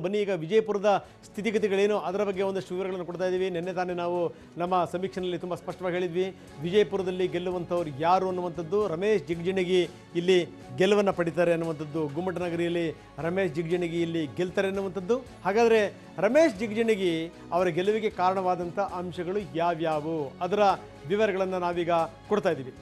ಬನ್ನಿ ಈಗ ವಿಜಯಪುರದ ಸ್ಥಿತಿಗತಿಗಳೇನು ಅದರ ಬಗ್ಗೆ ಒಂದಷ್ಟು ವಿವರಗಳನ್ನು ಕೊಡ್ತಾ ಇದ್ದೀವಿ ನಿನ್ನೆ ತಾನೇ ನಾವು ನಮ್ಮ ಸಮೀಕ್ಷೆಯಲ್ಲಿ ತುಂಬ ಸ್ಪಷ್ಟವಾಗಿ ಹೇಳಿದ್ವಿ ವಿಜಯಪುರದಲ್ಲಿ ಗೆಲ್ಲುವಂಥವ್ರು ಯಾರು ಅನ್ನುವಂಥದ್ದು ರಮೇಶ್ ಜಿಗಜಿಣಗಿ ಇಲ್ಲಿ ಗೆಲುವನ್ನು ಪಡಿತಾರೆ ಅನ್ನುವಂಥದ್ದು ಗುಮ್ಮಟನಗರಿಯಲ್ಲಿ ರಮೇಶ್ ಜಿಗಜಿಣಗಿ ಇಲ್ಲಿ ಗೆಲ್ತಾರೆ ಅನ್ನುವಂಥದ್ದು ಹಾಗಾದರೆ ರಮೇಶ್ ಜಿಗಜಿಣಗಿ ಅವರ ಗೆಲುವಿಗೆ ಕಾರಣವಾದಂಥ ಅಂಶಗಳು ಯಾವ್ಯಾವು ಅದರ ವಿವರಗಳನ್ನು ನಾವೀಗ ಕೊಡ್ತಾ ಇದ್ದೀವಿ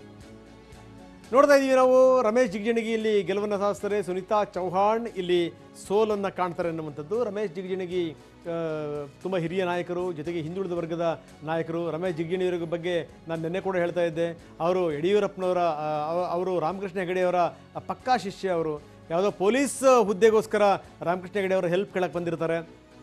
ನೋಡ್ತಾ ಇದ್ದೀವಿ ನಾವು ರಮೇಶ್ ಜಿಗಜಿಣಗಿ ಇಲ್ಲಿ ಗೆಲುವನ್ನು ಸಾಧಿಸ್ತಾರೆ ಸುನೀತಾ ಚೌಹಾಣ್ ಇಲ್ಲಿ ಸೋಲನ್ನು ಕಾಣ್ತಾರೆ ಅನ್ನುವಂಥದ್ದು ರಮೇಶ್ ಜಿಗಜಿಣಗಿ ಆ, ತುಂಬ ಹಿರಿಯ ನಾಯಕರು ಜೊತೆಗೆ ಹಿಂದುಳಿದ ವರ್ಗದ ನಾಯಕರು ರಮೇಶ್ ಜಿಗಜಿಣಿಯವರ ಬಗ್ಗೆ ನಾನು ನಿನ್ನೆ ಕೂಡ ಹೇಳ್ತಾ ಇದ್ದೆ ಅವರು ಯಡಿಯೂರಪ್ಪನವರ ಆ, ಅವ- ಅವರು ರಾಮಕೃಷ್ಣ ಹೆಗಡೆಯವರ ಪಕ್ಕಾ ಶಿಷ್ಯ ಅವರು ಯಾವುದೋ ಪೊಲೀಸ್ ಹುದ್ದೆಗೋಸ್ಕರ ರಾಮಕೃಷ್ಣ ಹೆಗಡೆಯವರ ಹೆಲ್ಪ್ ಕೇಳಕ್ಕೆ ಬಂದಿರ್ತಾರೆ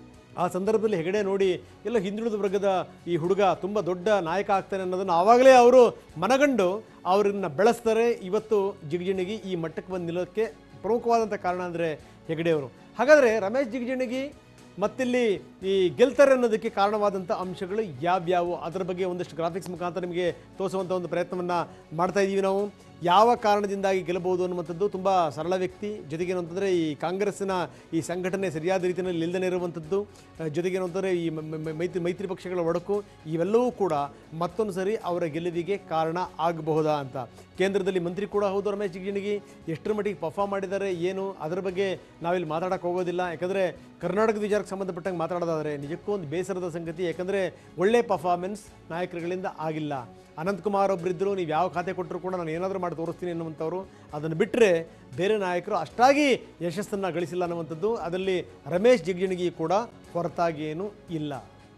ಆ ಸಂದರ್ಭದಲ್ಲಿ ಹೆಗಡೆ ನೋಡಿ ಎಲ್ಲ ಹಿಂದುಳಿದ ವರ್ಗದ ಈ ಹುಡುಗ ತುಂಬ ದೊಡ್ಡ ನಾಯಕ ಆಗ್ತಾನೆ ಅನ್ನೋದನ್ನು ಆವಾಗಲೇ ಅವರು ಮನಗಂಡು ಅವರನ್ನ ಬೆಳೆಸ್ತಾರೆ ಇವತ್ತು ಜಿಗಜಿಣಗಿ ಈ ಮಟ್ಟಕ್ಕೆ ಬಂದು ನಿಲ್ಲೋಕ್ಕೆ ಪ್ರಮುಖವಾದಂಥ ಕಾರಣ ಅಂದರೆ ಹೆಗಡೆಯವರು ಹಾಗಾದರೆ ರಮೇಶ್ ಜಿಗಜಿಣಗಿ ಮತ್ತಿಲ್ಲಿ ಈ ಗೆಲ್ತಾರೆ ಅನ್ನೋದಕ್ಕೆ ಕಾರಣವಾದಂಥ ಅಂಶಗಳು ಯಾವ್ಯಾವು ಅದರ ಬಗ್ಗೆ ಒಂದಷ್ಟು ಗ್ರಾಫಿಕ್ಸ್ ಮುಖಾಂತರ ನಿಮಗೆ ತೋರಿಸುವಂಥ ಒಂದು ಪ್ರಯತ್ನವನ್ನು ಮಾಡ್ತಾ ಇದ್ದೀವಿ ನಾವು ಯಾವ ಕಾರಣದಿಂದಾಗಿ ಗೆಲ್ಲಬಹುದು ಅನ್ನುವಂಥದ್ದು ತುಂಬ ಸರಳ ವ್ಯಕ್ತಿ ಜೊತೆಗೆ ಅಂತಂದರೆ ಈ ಕಾಂಗ್ರೆಸ್ಸಿನ ಈ ಸಂಘಟನೆ ಸರಿಯಾದ ರೀತಿಯಲ್ಲಿ ನಿಲ್ದನೇ ಇರುವಂಥದ್ದು ಆ, ಜೊತೆಗೆ ಅಂತಂದರೆ ಈ ಮ- ಮ- ಮೈತ್ರಿ ಮೈತ್ರಿ ಪಕ್ಷಗಳ ಒಡಕು ಇವೆಲ್ಲವೂ ಕೂಡ ಮತ್ತೊಂದು ಸರಿ ಅವರ ಗೆಲುವಿಗೆ ಕಾರಣ ಆಗಬಹುದಾ ಅಂತ ಕೇಂದ್ರದಲ್ಲಿ ಮಂತ್ರಿ ಕೂಡ ಹೌದು ರಮೇಶ್ ಜಿಗಜಿಣಗಿ ಎಷ್ಟರ ಮಟ್ಟಿಗೆ ಪರ್ಫಾರ್ಮ್ ಮಾಡಿದ್ದಾರೆ ಏನು ಅದರ ಬಗ್ಗೆ ನಾವಿಲ್ಲಿ ಮಾತಾಡೋಕೆ ಹೋಗೋದಿಲ್ಲ ಯಾಕಂದರೆ ಕರ್ನಾಟಕದ ವಿಚಾರಕ್ಕೆ ಸಂಬಂಧಪಟ್ಟಂಗೆ ಮಾತಾಡೋದಾದರೆ ನಿಜಕ್ಕೂ ಒಂದು ಬೇಸರದ ಸಂಗತಿ ಯಾಕಂದರೆ ಒಳ್ಳೆ ಪರ್ಫಾರ್ಮೆನ್ಸ್ ನಾಯಕರುಗಳಿಂದ ಆಗಿಲ್ಲ ಅನಂತಕುಮಾರ್ ಒಬ್ಬರಿದ್ದರು ನೀವು ಯಾವ ಖಾತೆ ಕೊಟ್ಟರು ಕೂಡ ನಾನು ಏನಾದರೂ ಮಾಡಿ ತೋರಿಸ್ತೀನಿ ಅನ್ನುವಂಥವ್ರು ಅದನ್ನು ಬಿಟ್ಟರೆ ಬೇರೆ ನಾಯಕರು ಅಷ್ಟಾಗಿ ಯಶಸ್ಸನ್ನು ಗಳಿಸಿಲ್ಲ ಅನ್ನುವಂಥದ್ದು ಅದರಲ್ಲಿ ರಮೇಶ್ ಜಿಗಜಿಣಗಿ ಕೂಡ ಹೊರತಾಗಿ ಏನೂ ಇಲ್ಲ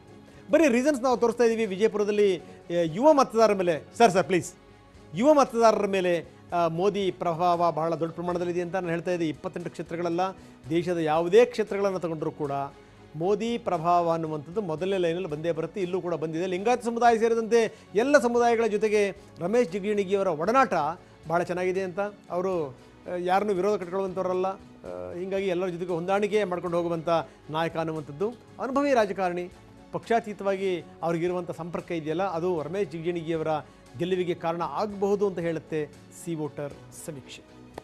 ಬರೀ ರೀಸನ್ಸ್ ನಾವು ತೋರಿಸ್ತಾ ಇದ್ದೀವಿ ವಿಜಯಪುರದಲ್ಲಿ ಆ, ಯುವ ಮತದಾರರ ಮೇಲೆ ಸರ್ ಸರ್ ಪ್ಲೀಸ್ ಯುವ ಮತದಾರರ ಮೇಲೆ ಆ, ಮೋದಿ ಪ್ರಭಾವ ಬಹಳ ದೊಡ್ಡ ಪ್ರಮಾಣದಲ್ಲಿದೆ ಅಂತ ನಾನು ಹೇಳ್ತಾ ಇದ್ದೆ ಇಪ್ಪತ್ತೆಂಟು ಕ್ಷೇತ್ರಗಳಲ್ಲ ದೇಶದ ಯಾವುದೇ ಕ್ಷೇತ್ರಗಳನ್ನು ತಗೊಂಡ್ರೂ ಕೂಡ ಮೋದಿ ಪ್ರಭಾವ ಅನ್ನುವಂಥದ್ದು ಮೊದಲನೇ ಲೈನಲ್ಲಿ ಬಂದೇ ಬರುತ್ತೆ ಇಲ್ಲೂ ಕೂಡ ಬಂದಿದೆ ಲಿಂಗಾಯತ ಸಮುದಾಯ ಸೇರಿದಂತೆ ಎಲ್ಲ ಸಮುದಾಯಗಳ ಜೊತೆಗೆ ರಮೇಶ್ ಜಿಗಜಿಣಗಿಯವರ ಒಡನಾಟ ಭಾಳ ಚೆನ್ನಾಗಿದೆ ಅಂತ ಅವರು ಯಾರನ್ನೂ ವಿರೋಧ ಕಟ್ಕೊಳ್ಳುವಂಥವ್ರಲ್ಲ ಆ, ಹೀಗಾಗಿ ಎಲ್ಲರ ಜೊತೆಗೆ ಹೊಂದಾಣಿಕೆ ಮಾಡ್ಕೊಂಡು ಹೋಗುವಂಥ ನಾಯಕ ಅನ್ನುವಂಥದ್ದು ಅನುಭವಿ ರಾಜಕಾರಣಿ ಪಕ್ಷಾತೀತವಾಗಿ ಅವ್ರಿಗಿರುವಂಥ ಸಂಪರ್ಕ ಇದೆಯಲ್ಲ ಅದು ರಮೇಶ್ ಜಿಗಜಿಣಗಿಯವರ ಗೆಲುವಿಗೆ ಕಾರಣ ಆಗಬಹುದು ಅಂತ ಹೇಳುತ್ತೆ ಸಿ ವೋಟರ್ ಸಮೀಕ್ಷೆ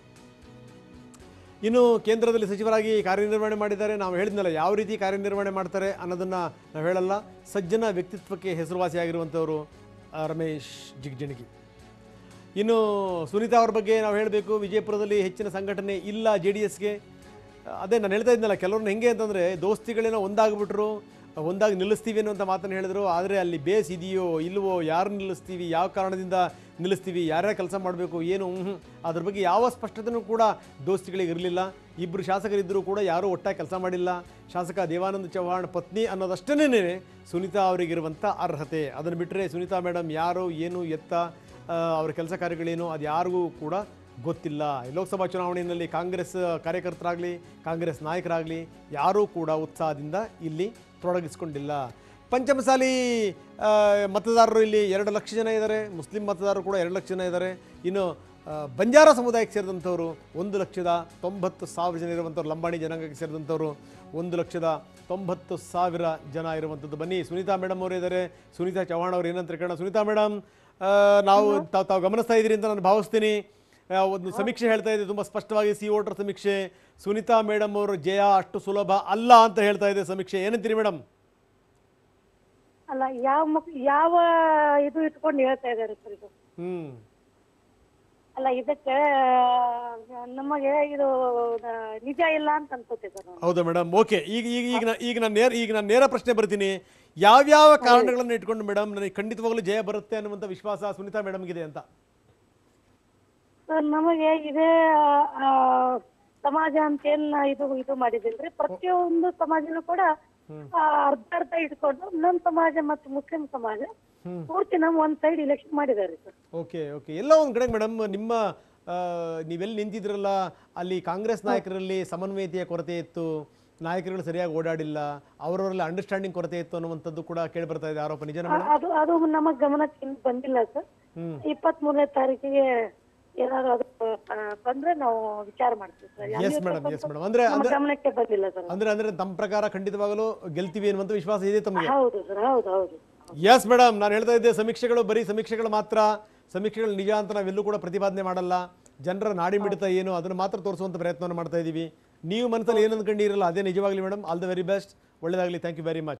ಇನ್ನು ಕೇಂದ್ರದಲ್ಲಿ ಸಚಿವರಾಗಿ ಕಾರ್ಯನಿರ್ವಹಣೆ ಮಾಡಿದ್ದಾರೆ ನಾವು ಹೇಳಿದ್ನಲ್ಲ ಯಾವ ರೀತಿ ಕಾರ್ಯನಿರ್ವಹಣೆ ಮಾಡ್ತಾರೆ ಅನ್ನೋದನ್ನು ನಾವು ಹೇಳಲ್ಲ ಸಜ್ಜನ ವ್ಯಕ್ತಿತ್ವಕ್ಕೆ ಹೆಸರುವಾಸಿಯಾಗಿರುವಂಥವರು ಆ, ರಮೇಶ್ ಜಿಗಜಿಣಗಿ ಇನ್ನು ಸುನೀತಾ ಅವ್ರ ಬಗ್ಗೆ ನಾವು ಹೇಳಬೇಕು ವಿಜಯಪುರದಲ್ಲಿ ಹೆಚ್ಚಿನ ಸಂಘಟನೆ ಇಲ್ಲ ಜೆ ಡಿ ಎಸ್ಗೆ ಅದೇ ನಾನು ಹೇಳ್ತಾ ಇದ್ನಲ್ಲ ಕೆಲವ್ರನ್ನ ಹೆಂಗೆ ಅಂತಂದರೆ ದೋಸ್ತಿಗಳೇನೋ ಒಂದಾಗ್ಬಿಟ್ರು ಒಂದಾಗಿ ನಿಲ್ಲಿಸ್ತೀವಿ ಅನ್ನುವಂಥ ಮಾತನ್ನು ಹೇಳಿದ್ರು ಆದರೆ ಅಲ್ಲಿ ಬೇಸ್ ಇದೆಯೋ ಇಲ್ವೋ ಯಾರು ನಿಲ್ಲಿಸ್ತೀವಿ ಯಾವ ಕಾರಣದಿಂದ ನಿಲ್ಲಿಸ್ತೀವಿ ಯಾರ್ಯಾರು ಕೆಲಸ ಮಾಡಬೇಕು ಏನು ಹ್ಞೂ ಅದ್ರ ಬಗ್ಗೆ ಯಾವ ಸ್ಪಷ್ಟತೆಯೂ ಕೂಡ ದೋಸ್ತಿಗಳಿಗೆ ಇರಲಿಲ್ಲ ಇಬ್ಬರು ಶಾಸಕರಿದ್ದರೂ ಕೂಡ ಯಾರೂ ಒಟ್ಟಾಗಿ ಕೆಲಸ ಮಾಡಿಲ್ಲ ಶಾಸಕ ದೇವಾನಂದ ಚೌಹಾಣ್ ಪತ್ನಿ ಅನ್ನೋದಷ್ಟೇ ಸುನೀತಾ ಅವರಿಗಿರುವಂಥ ಅರ್ಹತೆ ಅದನ್ನು ಬಿಟ್ಟರೆ ಸುನೀತಾ ಮೇಡಮ್ ಯಾರು ಏನು ಎತ್ತ ಆ, ಅವರ ಕೆಲಸ ಕಾರ್ಯಗಳೇನು ಅದು ಯಾರಿಗೂ ಕೂಡ ಗೊತ್ತಿಲ್ಲ ಈ ಲೋಕಸಭಾ ಚುನಾವಣೆಯಲ್ಲಿ ಕಾಂಗ್ರೆಸ್ ಕಾರ್ಯಕರ್ತರಾಗಲಿ ಕಾಂಗ್ರೆಸ್ ನಾಯಕರಾಗಲಿ ಯಾರೂ ಕೂಡ ಉತ್ಸಾಹದಿಂದ ಇಲ್ಲಿ ತೊಡಗಿಸ್ಕೊಂಡಿಲ್ಲ ಪಂಚಮಸಾಲಿ ಆ, ಮತದಾರರು ಇಲ್ಲಿ ಎರಡು ಲಕ್ಷ ಜನ ಇದ್ದಾರೆ ಮುಸ್ಲಿಂ ಮತದಾರರು ಕೂಡ ಎರಡು ಲಕ್ಷ ಜನ ಇದ್ದಾರೆ ಇನ್ನು ಆ, ಬಂಜಾರ ಸಮುದಾಯಕ್ಕೆ ಸೇರಿದಂಥವ್ರು ಒಂದು ಲಕ್ಷದ ತೊಂಬತ್ತು ಸಾವಿರ ಜನ ಇರುವಂಥವ್ರು ಲಂಬಾಣಿ ಜನಾಂಗಕ್ಕೆ ಸೇರಿದಂಥವ್ರು ಒಂದು ಲಕ್ಷದ ತೊಂಬತ್ತು ಸಾವಿರ ಜನ ಇರುವಂಥದ್ದು ಬನ್ನಿ ಸುನೀತಾ ಮೇಡಮ್ ಅವರು ಇದ್ದಾರೆ ಸುನೀತಾ ಚೌಹಾಣ್ ಅವರು ಏನಂತ ಕೇಳೋಣ ಸುನೀತಾ ಮೇಡಮ್ ನಾವು ತಾವು ತಾವು ಗಮನಿಸ್ತಾ ಇದ್ದೀರಿ ಅಂತ ನಾನು ಭಾವಿಸ್ತೀನಿ ಆ, ಒಂದು ಸಮೀಕ್ಷೆ ಹೇಳ್ತಾ ಇದೆ ತುಂಬ ಸ್ಪಷ್ಟವಾಗಿ ಸಿ ವೋಟರ್ ಸಮೀಕ್ಷೆ ಸುನೀತಾ ಮೇಡಮ್ ಅವರು ಜಯ ಅಷ್ಟು ಸುಲಭ ಅಲ್ಲ ಅಂತ ಹೇಳ್ತಾ ಇದೆ ಸಮೀಕ್ಷೆ ಏನಂತೀರಿ ಮೇಡಮ್ ಅಲ್ಲ ಯಾವ ಮುಖ ಯಾವ ಇದು ಇಟ್ಕೊಂಡು ಹೇಳ್ತಾ ಇದ್ದಾರೆ ಸರ್ ಇದು ಹ್ಮ್ ಅಲ್ಲ ಇದಕ್ಕೆ ನಮಗೆ ಇದು ಆ, ನಿಜ ಇಲ್ಲ ಅಂತ ಅನ್ಕೋತಿದ್ದೆ ನಾವು ಹೌದಾ ಮೇಡಮ್ ಓಕೆ ಈಗ ಈಗ ಈಗ ನಾ- ಈಗ ನಾನು ನೇರ ಈಗ ನಾನು ನೇರ ಪ್ರಶ್ನೆ ಬರ್ತೀನಿ ಯಾವ್ಯಾವ ಕಾರಣಗಳನ್ನು ಇಟ್ಕೊಂಡು ಮೇಡಮ್ ನನಗೆ ಖಂಡಿತವಾಗ್ಲೂ ಜಯ ಬರುತ್ತೆ ಅನ್ನುವಂಥ ವಿಶ್ವಾಸ ಸುನೀತಾ ಮೇಡಮ್ಗಿದೆ ಅಂತ ಸರ್ ನಮಗೆ ಇದೇ ಆ, ಸಮಾಜ ಅಂತ ಏನ್ ಇದು ಇದು ಮಾಡಿದಿಲ್ರಿ ಪ್ರತಿಯೊಂದು ಸಮಾಜನೂ ಕೂಡ ಆ, ಅರ್ಧ ಅರ್ಧ ಇಟ್ಕೊಂಡು ನಮ್ ಸಮಾಜ ಮತ್ತು ಮುಸ್ಲಿಂ ಸಮಾಜ ಪೂರ್ತಿ ನಮ್ ಒಂದ್ ಸೈಡ್ ಇಲೆಕ್ಷನ್ ಮಾಡಿದಾರೆ ಸರ್ ಓಕೆ ಓಕೆ ಎಲ್ಲ ಒಂದು ಕಡೆ ಮೇಡಮ್ ನಿಮ್ಮ ಆ, ನೀವೆಲ್ಲಿ ನಿಂತಿದ್ರಲ್ಲ ಅಲ್ಲಿ ಕಾಂಗ್ರೆಸ್ ನಾಯಕರಲ್ಲಿ ಸಮನ್ವಯತೆಯ ಕೊರತೆ ಇತ್ತು ನಾಯಕರುಗಳು ಸರಿಯಾಗಿ ಓಡಾಡಿಲ್ಲ ಅವರವರಲ್ಲಿ ಅಂಡರ್ಸ್ಟ್ಯಾಂಡಿಂಗ್ ಕೊರತೆ ಇತ್ತು ಅನ್ನುವಂಥದ್ದು ಕೂಡ ಕೇಳಿ ಬರ್ತಾ ಇದೆ ಆರೋಪ ನಿಜನ ಮೇಡಮ್ ಅದು ಅದು ನಮಗ್ ಗಮನಕ್ಕೆ ಇನ್ನು ಬಂದಿಲ್ಲ ಸರ್ ಹ್ಮ್ ಇಪ್ಪತ್ತ್ ಮೂರನೇ ತಾರೀಕಿಗೆ ಏನಾದ್ರು ಅದು ಆ, ಬಂದ್ರೆ ನಾವು ವಿಚಾರ ಮಾಡ್ತೀವಿ sir yes madam yes madam ಅಂದ್ರೆ ನಮ್ಮ ಅಂದ್ರೆ ಗಮನಕ್ಕೆ ಬಂದಿಲ್ಲ ಸರ್ ಅಂದ್ರೆ ಅಂದ್ರೆ ತಮ್ಮ ಪ್ರಕಾರ ಖಂಡಿತವಾಗಲೂ ಗೆಲ್ತೀವಿ ಅನ್ನುವಂಥ ವಿಶ್ವಾಸ ಇದೆ ತಮಗೆ ಹೌದು ಸರ್ ಹೌದು ಹೌದು ಎಸ್ ಮೇಡಮ್ ನಾನು ಹೇಳ್ತಾ ಇದ್ದೆ ಸಮೀಕ್ಷೆಗಳು ಬರೀ ಸಮೀಕ್ಷೆಗಳು ಮಾತ್ರ ಸಮೀಕ್ಷೆಗಳು ನಿಜ ಅಂತ ನಾವೆಲ್ಲೂ ಕೂಡ ಪ್ರತಿಪಾದನೆ ಮಾಡಲ್ಲ ಜನರ ನಾಡಿ ಮಿಡಿತ ಏನು ಅದನ್ನು ಮಾತ್ರ ತೋರಿಸುವಂಥ ಪ್ರಯತ್ನವನ್ನು ಮಾಡ್ತಾ ಇದ್ದೀವಿ ನೀವು ಮನಸ್ಸಲ್ಲಿ ಏನು ಅಂದ್ಕೊಂಡಿರಲ್ಲ ಅದೇ ನಿಜವಾಗ್ಲಿ madam all the very best ಒಳ್ಳೇದಾಗಲಿ ಥ್ಯಾಂಕ್ ಯು ವೆರಿ ಮಚ್